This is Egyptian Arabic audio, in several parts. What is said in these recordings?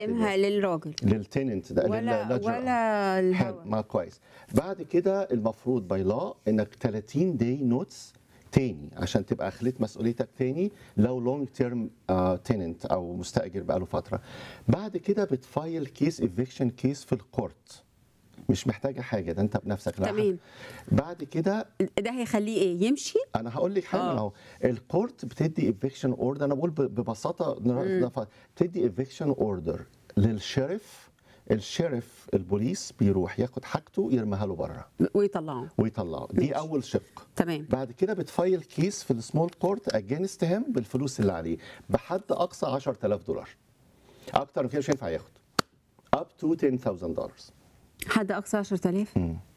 قدمها للراجل للتننت ده ولا لللاجر. ولا حلو الهوا ما كويس بعد كده المفروض باي لا انك 30 داي نوتس تاني عشان تبقى خليت مسؤوليتك تاني لو لونج تيرم تننت او مستاجر بقاله فتره بعد كده بتفايل كيس ايفيكشن كيس في الكورت مش محتاجه حاجه ده انت بنفسك لا تمام. بعد كده ده هيخليه ايه يمشي انا هقول لك حاجه آه. اهو الكورت بتدي ايفيكشن اوردر انا بقول ب- ببساطه نف- بتدي ايفيكشن اوردر للشeriف الشeriف البوليس بيروح ياخد حاجته يرميها له بره ويطلعه ويطلعه دي ماشي. اول شق تمام بعد كده بتفايل كيس في السمول كورت اجينست هيم بالفلوس اللي عليه بحد اقصى 10000 دولار اكتر من كده مش هينفع ياخد اب تو 10000 دولار حد اقصى 10000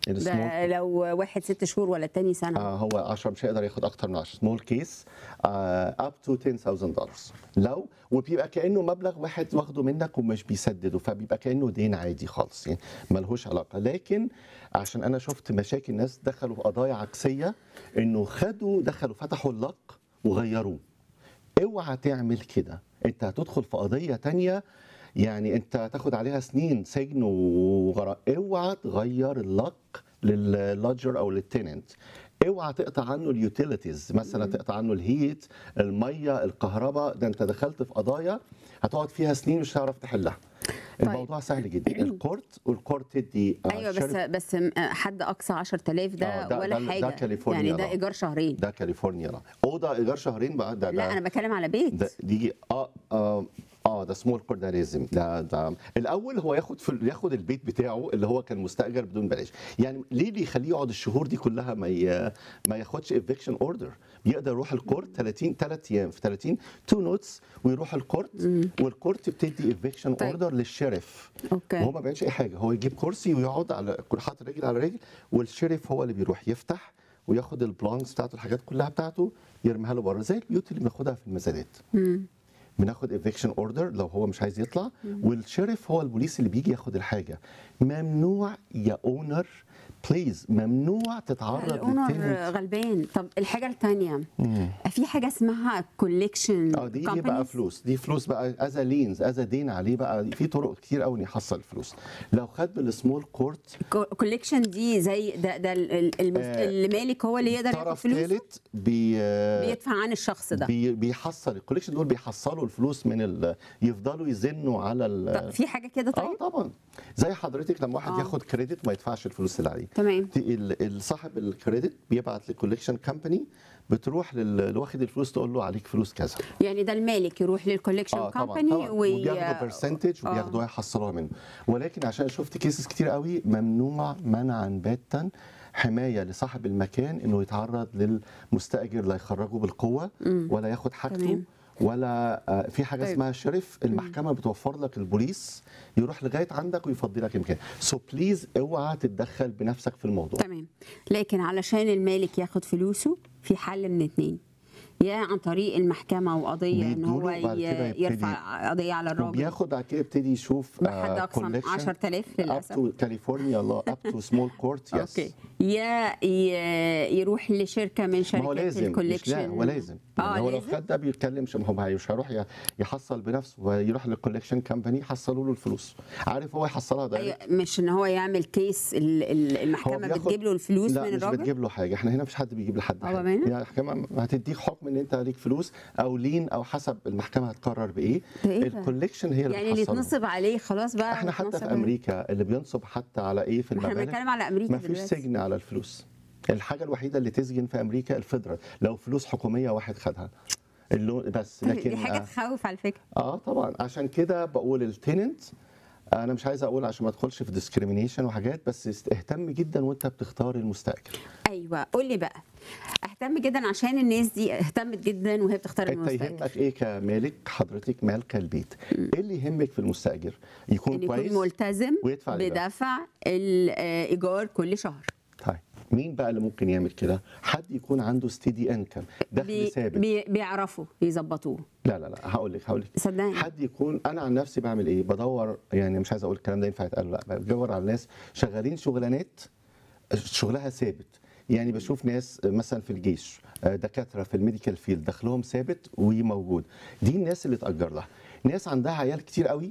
ده لو واحد ست شهور ولا التاني سنه آه هو 10 مش هيقدر ياخد اكتر من 10 سمول كيس اب تو 10000 دولار لو وبيبقى كانه مبلغ واحد واخده منك ومش بيسدده فبيبقى كانه دين عادي خالص يعني ملهوش علاقه لكن عشان انا شفت مشاكل ناس دخلوا في قضايا عكسيه انه خدوا دخلوا فتحوا اللق وغيروه اوعى تعمل كده انت هتدخل في قضيه تانية يعني انت هتاخد عليها سنين سجن وغراء اوعى تغير اللق لللاجر او للتننت اوعى تقطع عنه اليوتيليتيز مثلا تقطع عنه الهيت الميه الكهرباء ده انت دخلت في قضايا هتقعد فيها سنين مش هتعرف تحلها طيب. الموضوع سهل جدا الكورت والكورت تدي آه، ايوه بس شرف- بس م- حد اقصى 10000 ده, آه، ده- ولا ده- ده حاجه كاليفورنيا يعني ده بقى. ايجار شهرين ده كاليفورنيا لا اوضه ايجار شهرين بقى ده لا ده انا بتكلم على بيت ده دي اه اه اه ده سمول كور ده لازم ده ده الاول هو ياخد في ياخد البيت بتاعه اللي هو كان مستاجر بدون بلاش يعني ليه بيخليه يقعد الشهور دي كلها ما ي... ما ياخدش ايفيكشن اوردر يقدر يروح الكورت 30 3 ايام في 30 تو نوتس ويروح الكورت والكورت بتدي ايفيكشن طيب. اوردر للشرف اوكي وهو ما بيعملش اي حاجه هو يجيب كرسي ويقعد على كل حاطط رجل على رجل والشريف هو اللي بيروح يفتح وياخد البلانكس بتاعته الحاجات كلها بتاعته يرميها له بره زي البيوت اللي بناخدها في المزادات بناخد ايفيكشن اوردر لو هو مش عايز يطلع والشريف هو البوليس اللي بيجي ياخد الحاجه ممنوع يا اونر بليز ممنوع تتعرض الاونر للتنت غلبان طب الحاجه الثانيه في حاجه اسمها كوليكشن اه دي دي بقى فلوس دي فلوس بقى از لينز از دين عليه بقى في طرق كتير قوي يحصل فلوس لو خد بالسمول كورت كوليكشن دي زي ده ده ال- ال- المس... آه، اللي مالك هو اللي يقدر ياخد طرف فلوسه ثالث بي بيدفع عن الشخص ده بي بيحصل الكوليكشن دول بيحصلوا الفلوس من ال... يفضلوا يزنوا على ال... طب في حاجه كده اه طيب طبعا زي حضرتك لما واحد آه. ياخد كريدت ما يدفعش الفلوس اللي عليه تمام دي ال- ال- صاحب الكريدت بيبعت للكوليكشن كمباني بتروح لل- اللي واخد الفلوس تقول له عليك فلوس كذا يعني ده المالك يروح للكوليكشن اه طبعا كومباني طبعا وبياخدوا برسنتج وبياخدوها يحصلوها منه ولكن عشان شفت كيسز كتير قوي ممنوع منعا باتا حمايه لصاحب المكان انه يتعرض للمستاجر لا يخرجه بالقوه ولا ياخد حاجته تمام. ولا آه، في حاجه طيب. اسمها شرف المحكمه بتوفر لك البوليس يروح لغايه عندك ويفضي لك المكان سو بليز اوعى تتدخل بنفسك في الموضوع تمام لكن علشان المالك ياخد فلوسه في حل من اتنين يا عن طريق المحكمة وقضية ان هو بيدوله وبعد كده ي- يبتدي- يرفع قضية على الراجل وبياخد بعد كده يبتدي يشوف بحد اقصى 10000 اب للاسف تو كاليفورنيا لا اب تو سمول كورت يس اوكي يا ي- يروح لشركة من ما هو شركات لازم مش الكوليكشن لا هو لازم اه يعني هو لو لازم خد ده بيتكلمش ما هو مش هيروح ي- يحصل بنفسه ويروح للكوليكشن كمباني يحصلوا له الفلوس عارف هو يحصلها ده أيوة مش ان هو يعمل كيس ال- ال- المحكمة بياخد- بتجيب له الفلوس لا من مش الراجل بتجيب له حاجه احنا هنا مفيش حد بيجيب لحد اه حاجه بأمانة؟ يعني المحكمه هتديك حكم ان انت ليك فلوس او لين او حسب المحكمه هتقرر بايه ده إيه ده؟ الكوليكشن هي اللي يعني اللي بتحصله. يتنصب عليه خلاص بقى احنا حتى يتنصب في امريكا اللي بينصب حتى على ايه في احنا المبالغ بنتكلم على امريكا ما فيش دلوقتي. سجن على الفلوس الحاجه الوحيده اللي تسجن في امريكا الفيدرال لو فلوس حكوميه واحد خدها اللو بس لكن دي حاجة آه, تخوف على فكرة اه طبعا عشان كده بقول التننت انا مش عايز اقول عشان ما ادخلش في ديسكريميشن وحاجات بس است- اهتم جدا وانت بتختار المستاجر ايوه قول لي بقى اهتم جدا عشان الناس دي اهتمت جدا وهي بتختار انت المستاجر يهمك ايه كمالك حضرتك مالك البيت ايه اللي يهمك في المستاجر يكون ان يكون كويس ملتزم ويدفع لده. بدفع الايجار كل شهر طيب مين بقى اللي ممكن يعمل كده حد يكون عنده ستيدي انكم دخل بي ثابت بي بيعرفوا يظبطوه لا لا لا هقول لك هقول لك صدقني حد يكون انا عن نفسي بعمل ايه بدور يعني مش عايز اقول الكلام ده ينفع يتقال لا بدور على ناس شغالين شغلانات شغلها ثابت يعني بشوف ناس مثلا في الجيش دكاتره في الميديكال فيلد دخلهم ثابت وموجود دي الناس اللي تاجر لها ناس عندها عيال كتير قوي